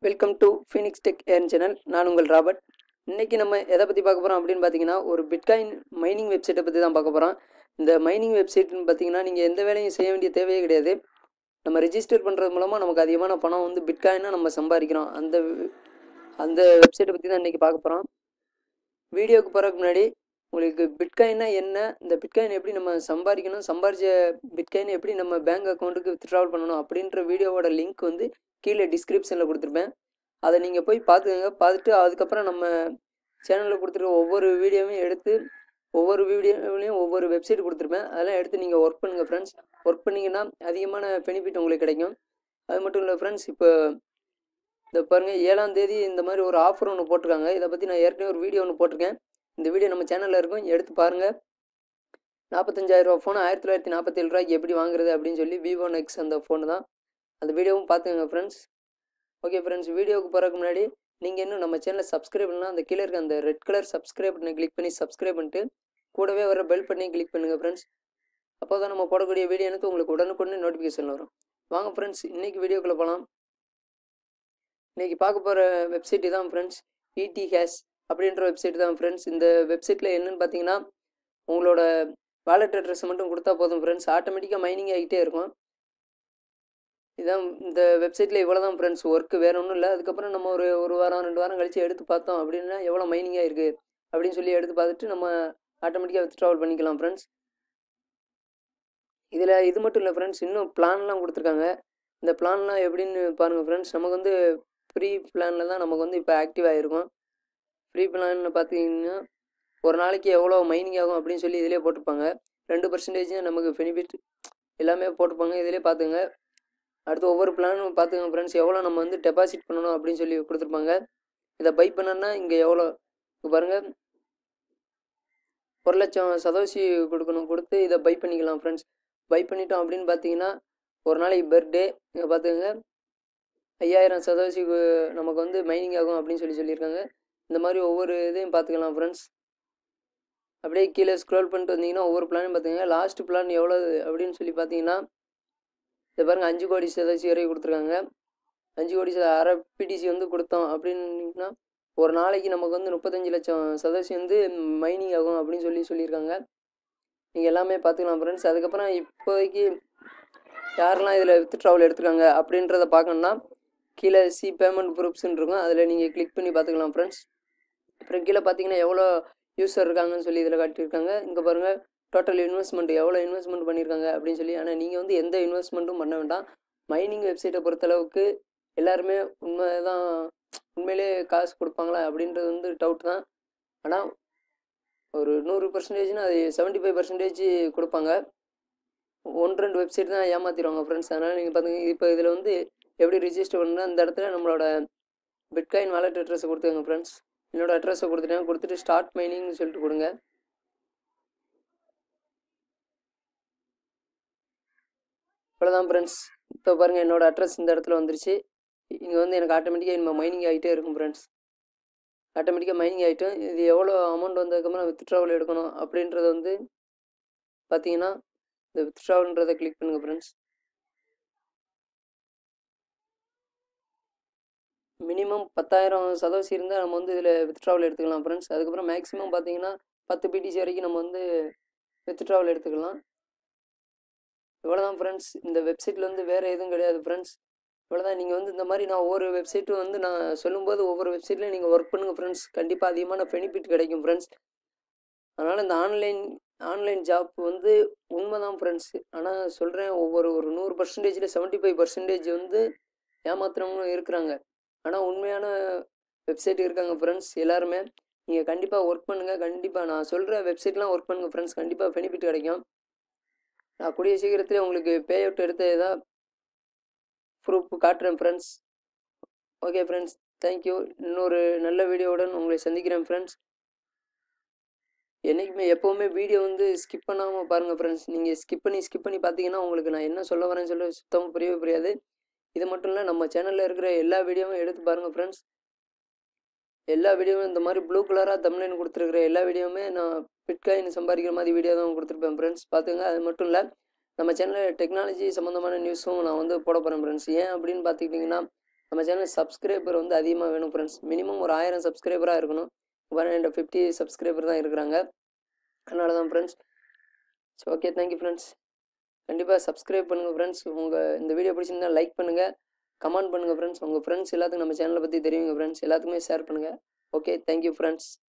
welcome to Phoenix tech earn channel நான் உங்கள் Robert இன்னைக்கு நம்ம எதை பற்றி பார்க்க போகிறோம் அப்படின்னு பார்த்தீங்கன்னா ஒரு பிட்காயின் மைனிங் வெப்சைட்டை பற்றி தான் பார்க்க போகிறோம் இந்த மைனிங் வெப்சைட்னு பார்த்தீங்கன்னா நீங்கள் எந்த வேலையும் செய்ய வேண்டிய தேவையே கிடையாது நம்ம ரெஜிஸ்டர் பண்ணுறது மூலமாக நமக்கு அதிகமான பணம் வந்து பிட்காயினாக நம்ம சம்பாதிக்கிறோம் அந்த அந்த வெப்சைட்டை பற்றி தான் இன்றைக்கி பார்க்க போகிறோம் வீடியோவுக்கு போகிறதுக்கு முன்னாடி உங்களுக்கு பிட்காயின்னா என்ன இந்த பிட்காயின் எப்படி நம்ம சம்பாதிக்கணும் சம்பாரிச்ச பிட்காயின் எப்படி நம்ம பேங்க் அக்கௌண்ட்டுக்கு வித்ட்ராவல் பண்ணணும் அப்படின்ற வீடியோவோட லிங்க் வந்து கீழே டிஸ்கிரிப்ஷனில் கொடுத்துருப்பேன் அதை நீங்கள் போய் பார்த்துக்கோங்க பார்த்துட்டு அதுக்கப்புறம் நம்ம சேனலில் கொடுத்துருக்க ஒவ்வொரு வீடியோவையும் எடுத்து ஒவ்வொரு வீடியோவிலையும் ஒவ்வொரு வெப்சைட் கொடுத்துருப்பேன் அதெல்லாம் எடுத்து நீங்கள் ஒர்க் பண்ணுங்கள் ஃப்ரெண்ட்ஸ் ஒர்க் பண்ணிங்கன்னா அதிகமான பெனிஃபிட் உங்களுக்கு கிடைக்கும் அது மட்டும் இல்லை ஃப்ரெண்ட்ஸ் இப்போ இந்த பாருங்கள் ஏழாம் தேதி இந்த மாதிரி ஒரு ஆஃபர் ஒன்று போட்டிருக்காங்க இதை பற்றி நான் ஏற்கனவே ஒரு வீடியோ ஒன்று போட்டிருக்கேன் இந்த வீடியோ நம்ம சேனலில் இருக்கும் எடுத்து பாருங்கள் நாற்பத்தஞ்சாயிரரூவா ஃபோன் ஆயிரத்தி தொள்ளாயிரத்தி நாற்பத்தேழு ரூபாய்க்கு எப்படி வாங்குறது அப்படின்னு சொல்லி விவோ நெக்ஸ் அந்த ஃபோனு தான் அந்த வீடியோவும் பார்த்துங்க ஃப்ரெண்ட்ஸ் ஓகே ஃப்ரெண்ட்ஸ் வீடியோவுக்கு போகிறதுக்கு முன்னாடி நீங்கள் இன்னும் நம்ம சேனலை சப்ஸ்கிரைப் பண்ணால் அந்த கீழே இருக்க அந்த ரெட் கலர் சப்ஸ்கிரைப் பண்ணி கிளிக் பண்ணி சப்ஸ்கிரைப் பண்ணிட்டு கூடவே வர பெல் பண்ணி கிளிக் பண்ணுங்கள் ஃப்ரெண்ட்ஸ் அப்போ தான் நம்ம போடக்கூடிய வீடியோ எனக்கு உங்களுக்கு உடனுக்குடனே நோட்டிஃபிகேஷன் வரும் வாங்க ஃப்ரெண்ட்ஸ் இன்றைக்கி வீடியோக்குள்ளே போகலாம் இன்றைக்கி பார்க்க போகிற வெப்சைட் தான் ஃப்ரெண்ட்ஸ் இடி ஹேஷ் அப்படின்ற வெப்சைட் தான் ஃப்ரெண்ட்ஸ் இந்த வெப்சைட்டில் என்னென்னு பார்த்தீங்கன்னா உங்களோட வாலெட் அட்ரஸ் மட்டும் கொடுத்தா போதும் ஃப்ரெண்ட்ஸ் ஆட்டோமேட்டிக்காக மைனிங் ஆகிட்டே இருக்கும் இதான் இந்த வெப்சைட்டில் இவ்வளோ தான் ஃப்ரெண்ட்ஸ் ஒர்க்கு வேறு ஒன்றும் இல்லை அதுக்கப்புறம் நம்ம ஒரு ஒரு வாரம் ரெண்டு வாரம் கழித்து எடுத்து பார்த்தோம் அப்படின்னா எவ்வளோ மைனிங்காக இருக்குது அப்படின்னு சொல்லி எடுத்து பார்த்துட்டு நம்ம ஆட்டோமேட்டிக்காக வித்ட்ராவல் பண்ணிக்கலாம் ஃப்ரெண்ட்ஸ் இதில் இது மட்டும் இல்லை ஃப்ரெண்ட்ஸ் இன்னும் பிளான்லாம் கொடுத்துருக்காங்க இந்த பிளான்லாம் எப்படின்னு பாருங்கள் ஃப்ரெண்ட்ஸ் நமக்கு வந்து ஃப்ரீ பிளானில் தான் நமக்கு வந்து இப்போ ஆக்டிவ் ஆகிருக்கும் ஃப்ரீ பிளானில் பார்த்தீங்கன்னா ஒரு நாளைக்கு எவ்வளோ மைனிங் ஆகும் அப்படின்னு சொல்லி இதிலே போட்டிருப்பாங்க ரெண்டு பர்சன்டேஜ் நமக்கு பெனிஃபிட் எல்லாமே போட்டிருப்பாங்க இதிலே பார்த்துங்க அடுத்து ஒவ்வொரு பிளானும் பார்த்துங்க ஃப்ரெண்ட்ஸ் எவ்வளோ நம்ம வந்து டெபாசிட் பண்ணணும் அப்படின்னு சொல்லி கொடுத்துருப்பாங்க இதை பை பண்ணோன்னா இங்கே எவ்வளோ பாருங்கள் ஒரு லட்சம் சதோசி கொடுக்கணும் கொடுத்து இதை பை பண்ணிக்கலாம் ஃப்ரெண்ட்ஸ் பை பண்ணிட்டோம் அப்படின்னு பார்த்தீங்கன்னா ஒரு நாளைக்கு பர்த்டே இங்கே பார்த்துங்க ஐயாயிரம் சதோசி நமக்கு வந்து மைனிங் ஆகும் அப்படின்னு சொல்லி சொல்லியிருக்காங்க இந்த மாதிரி ஒவ்வொரு இதையும் பார்த்துக்கலாம் ஃப்ரெண்ட்ஸ் அப்படியே கீழே ஸ்க்ரோல் பண்ணிட்டு வந்தீங்கன்னா ஒவ்வொரு பிளானும் பார்த்தீங்கன்னா லாஸ்ட் பிளான் எவ்வளோ அப்படின்னு சொல்லி பார்த்தீங்கன்னா இதை பாருங்கள் அஞ்சு கோடி சதவீசி வரை கொடுத்துருக்காங்க அஞ்சு கோடி அரை பிடிசி வந்து கொடுத்தோம் அப்படின்னா ஒரு நாளைக்கு நமக்கு வந்து முப்பத்தஞ்சு லட்சம் சதவீசி வந்து மைனிங் ஆகும் அப்படின்னு சொல்லி சொல்லியிருக்காங்க நீங்கள் எல்லாமே பார்த்துக்கலாம் ஃப்ரெண்ட்ஸ் அதுக்கப்புறம் இப்போதைக்கு யாரெல்லாம் இதில் வித் ட்ராவல் எடுத்துருக்காங்க அப்படின்றத பார்க்கணுன்னா கீழே சி பேமெண்ட் ப்ரூஃப்ஸ்ன்னு இருக்கும் அதில் நீங்கள் கிளிக் பண்ணி பார்த்துக்கலாம் ஃப்ரெண்ட்ஸ் அப்புறம் கீழே பார்த்தீங்கன்னா எவ்வளோ யூஸர் இருக்காங்கன்னு சொல்லி இதில் காட்டியிருக்காங்க இங்கே பாருங்கள் டோட்டல் இன்வெஸ்ட்மெண்ட் எவ்வளோ இன்வெஸ்ட்மெண்ட் பண்ணியிருக்காங்க அப்படின்னு சொல்லி ஆனால் நீங்கள் வந்து எந்த இன்வெஸ்ட்மெண்ட்டும் பண்ண வேண்டாம் மைனிங் வெப்சைட்டை பொறுத்தளவுக்கு எல்லாருமே உண்மை தான் உண்மையிலே காசு கொடுப்பாங்களா அப்படின்றது வந்து டவுட் தான் ஆனால் ஒரு நூறு பர்சன்டேஜ்னா அது செவன்ட்டி ஃபைவ் பர்சன்டேஜ் கொடுப்பாங்க ஒன்று ரெண்டு வெப்சைட் தான் ஏமாற்றிடுவாங்க ஃப்ரெண்ட்ஸ் அதனால் நீங்கள் பார்த்தீங்க இப்போ இதில் வந்து எப்படி ரிஜிஸ்டர் பண்ணால் இந்த இடத்துல நம்மளோட பிட்காயின் வாலெட் அட்ரஸை கொடுத்துங்க ஃப்ரெண்ட்ஸ் என்னோடய அட்ரஸை கொடுத்துட்டேன் கொடுத்துட்டு ஸ்டார்ட் மைனிங்னு சொல்லிட்டு கொடுங்க இவ்வளோதான் ஃப்ரெண்ட்ஸ் இப்போ பாருங்கள் என்னோடய அட்ரஸ் இந்த இடத்துல வந்துருச்சு இங்கே வந்து எனக்கு ஆட்டோமேட்டிக்காக இனிமேல் மைனிங் ஆகிட்டே இருக்கும் ஃப்ரெண்ட்ஸ் ஆட்டோமேட்டிக்காக மைனிங் ஆகிட்டும் இது எவ்வளோ அமௌண்ட் வந்ததுக்கப்புறம் வித்ட்ராவல் எடுக்கணும் அப்படின்றத வந்து பார்த்தீங்கன்னா இந்த வித்ட்ராவல்ன்றதை கிளிக் பண்ணுங்கள் ஃப்ரெண்ட்ஸ் மினிமம் பத்தாயிரம் சதவீதம் இருந்தால் நம்ம வந்து இதில் வித்ட்ராவல் எடுத்துக்கலாம் ஃப்ரெண்ட்ஸ் அதுக்கப்புறம் மேக்ஸிமம் பார்த்தீங்கன்னா பத்து பிடிசி வரைக்கும் நம்ம வந்து வித்ட்ராவல் எடுத்துக்கலாம் இவ்வளோதான் ஃப்ரெண்ட்ஸ் இந்த வெப்சைட்டில் வந்து வேறு எதுவும் கிடையாது ஃப்ரெண்ட்ஸ் இவ்வளோதான் நீங்கள் வந்து இந்த மாதிரி நான் ஒவ்வொரு வெப்சைட்டும் வந்து நான் சொல்லும்போது ஒவ்வொரு வெப்சைட்லையும் நீங்கள் ஒர்க் பண்ணுங்கள் ஃப்ரெண்ட்ஸ் கண்டிப்பாக அதிகமான பெனிஃபிட் கிடைக்கும் ஃப்ரெண்ட்ஸ் அதனால் இந்த ஆன்லைன் ஆன்லைன் ஜாப் வந்து உண்மை தான் ஃப்ரெண்ட்ஸ் ஆனால் சொல்கிறேன் ஒவ்வொரு ஒரு நூறு பர்சன்டேஜில் செவன்ட்டி ஃபைவ் பர்சன்டேஜ் வந்து ஏமாத்துறவங்களும் இருக்கிறாங்க ஆனால் உண்மையான வெப்சைட் இருக்காங்க ஃப்ரெண்ட்ஸ் எல்லாருமே நீங்கள் கண்டிப்பாக ஒர்க் பண்ணுங்கள் கண்டிப்பாக நான் சொல்கிற வெப்சைட்லாம் ஒர்க் பண்ணுங்கள் ஃப்ரெண்ட்ஸ் கண்டிப்பாக பெனிஃபிட் கிடைக்கும் நான் கூடிய சீக்கிரத்தில் உங்களுக்கு பே அவுட் எடுத்து ஏதாவது ப்ரூஃப் காட்டுறேன் ஃப்ரெண்ட்ஸ் ஓகே ஃப்ரெண்ட்ஸ் தேங்க்யூ இன்னொரு நல்ல வீடியோவுடன் உங்களை சந்திக்கிறேன் ஃப்ரெண்ட்ஸ் என்றைக்குமே எப்போவுமே வீடியோ வந்து ஸ்கிப் பண்ணாமல் பாருங்கள் ஃப்ரெண்ட்ஸ் நீங்கள் ஸ்கிப் பண்ணி ஸ்கிப் பண்ணி பார்த்தீங்கன்னா உங்களுக்கு நான் என்ன சொல்ல வரேன்னு சொல்ல சுத்தமாக புரியவே புரியாது இது மட்டும் இல்லை நம்ம சேனலில் இருக்கிற எல்லா வீடியோவும் எடுத்து பாருங்கள் ஃப்ரெண்ட்ஸ் எல்லா வீடியோவும் இந்த மாதிரி ப்ளூ கலராக தமிழ்னு கொடுத்துருக்குற எல்லா வீடியோவுமே நான் பிட்காயின் சம்பாதிக்கிற மாதிரி வீடியோ தான் கொடுத்துருப்பேன் ஃப்ரெண்ட்ஸ் பார்த்துங்க அது மட்டும் இல்லை நம்ம சேனலில் டெக்னாலஜி சம்மந்தமான நியூஸும் நான் வந்து போட போகிறேன் ஃப்ரெண்ட்ஸ் ஏன் அப்படின்னு பார்த்துக்கிட்டிங்கன்னா நம்ம சேனல் சப்ஸ்கிரைபர் வந்து அதிகமாக வேணும் ஃப்ரெண்ட்ஸ் மினிமம் ஒரு ஆயிரம் சப்ஸ்கிரைபராக இருக்கணும் பாருங்க என்கிட்ட ஃபிஃப்டி சப்ஸ்கிரைபர் தான் இருக்கிறாங்க அதனால தான் friends so okay thank you friends கண்டிப்பாக சப்ஸ்கிரைப் பண்ணுங்கள் ஃப்ரெண்ட்ஸ் உங்கள் இந்த வீடியோ பிடிச்சிருந்தா லைக் பண்ணுங்கள் கமெண்ட் பண்ணுங்கள் ஃப்ரெண்ட்ஸ் உங்கள் ஃப்ரெண்ட்ஸ் எல்லாத்துக்கும் நம்ம சேனலை பற்றி தெரியுங்க ஃப்ரெண்ட்ஸ் எல்லாத்துக்குமே ஷேர் பண்ணுங்கள் ஓகே தேங்க்யூ ஃப்ரெண்ட்ஸ்